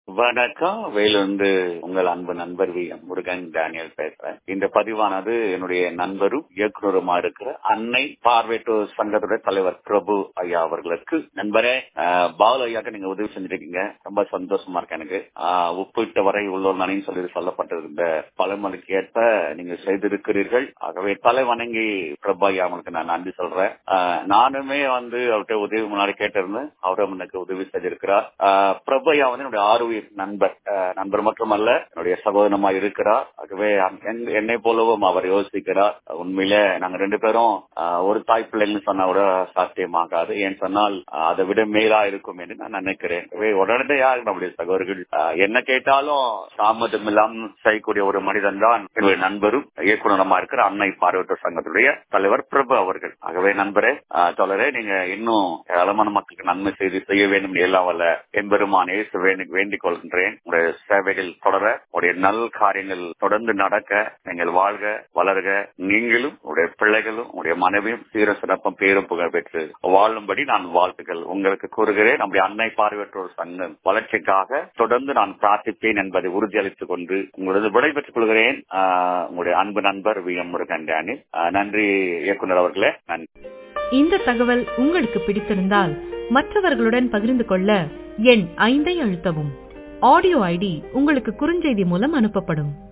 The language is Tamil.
வணக்கம் வேலுந்து உங்கள் அன்பு நண்பர் வி எம் முருகன் டேனியல் பேசுறேன் இந்த பதிவானது என்னுடைய நண்பரும் இயக்குனருமா இருக்கிற அன்னை பார்வையற்றோர் சங்கத்துடைய தலைவர் பிரபு ஐயா அவர்களுக்கு நண்பரே அஹ், பாலு ஐயாக்கு நீங்க உதவி செஞ்சிருக்கீங்க ரொம்ப சந்தோஷமா இருக்கு எனக்கு அஹ், உப்பிட்ட வரை உள்ளோர் நனின்னு சொல்லி சொல்லப்பட்டிருந்த பழமொழிக்கு ஏற்ப நீங்க செய்திருக்கிறீர்கள் ஆகவே தலை வணங்கி பிரபு ஐயா அவங்களுக்கு நான் நன்றி சொல்றேன் அஹ், நானுமே வந்து அவர்கிட்ட உதவி முன்னாடி கேட்டிருந்தேன் அவரும் எனக்கு உதவி செஞ்சிருக்கிறார் அஹ், பிரபு ஐயா வந்து என்னுடைய ஆர்வ நண்பர் அஹ், நண்பர் மட்டுமல்ல என்னுடைய சகோதரமா இருக்கிறார் ஆகவே என்- என்னை போலவும் அவர் யோசிக்கிறார் உண்மையிலே நாங்க ரெண்டு பேரும் அஹ், ஒரு தாய் பிள்ளைன்னு சொன்னா கூட சாத்தியமாகாது ஏன் சொன்னால் அஹ், அதை விட மேலா இருக்கும் என்று நான் நினைக்கிறேன் ஆகவே உடனடியாக நம்முடைய சகோதரர்கள் அஹ், என்ன கேட்டாலும் தாமதம் இல்லாமல் செய்யக்கூடிய ஒரு மனிதன் தான் என்னுடைய நண்பரும் இயக்குனரமா இருக்கிற அன்னை பார்வையற்ற சங்கத்துடைய தலைவர் பிரபு அவர்கள் ஆகவே நண்பரே அஹ், தொடரே நீங்க இன்னும் ஏராளமான மக்களுக்கு நன்மை செய்து செய்ய வேண்டும் என்று எல்லாம் வல்ல எம்பெருமான் இயேசு வேண்டி- வேண்டிக் கொள்கின்றேன் உங்களுடைய சேவைகள் தொடர உங்களுடைய நல் காரியங்கள் தொடர்ந்து நடக்க நீங்கள் வாழ்க வளர்க நீங்களும் உங்களுடைய பிள்ளைகளும் உங்களுடைய மனைவியும் சீர சிறப்பும் பேரும் புகழ் பெற்று வாழும்படி நான் வாழ்த்துக்கள் உங்களுக்கு கூறுகிறேன் நம்முடைய அன்னை பார்வையற்றோர் சங்கம் வளர்ச்சிக்காக தொடர்ந்து நான் பிரார்த்திப்பேன் என்பதை உறுதியளித்துக் கொண்டு உங்களது விடைபெற்றுக் கொள்கிறேன் ஆஹ், உங்களுடைய அன்பு நண்பர் வி எம் முருகன் டேனில் ஆஹ், நன்றி இயக்குனர் அவர்களே நன்றி இந்த தகவல் உங்களுக்கு பிடித்திருந்தால் மற்றவர்களுடன் பகிர்ந்து கொள்ள எண் ஐந்தை அழுத்தவும் ஆடியோ ஐடி உங்களுக்கு குறுஞ்செய்தி மூலம் அனுப்பப்படும்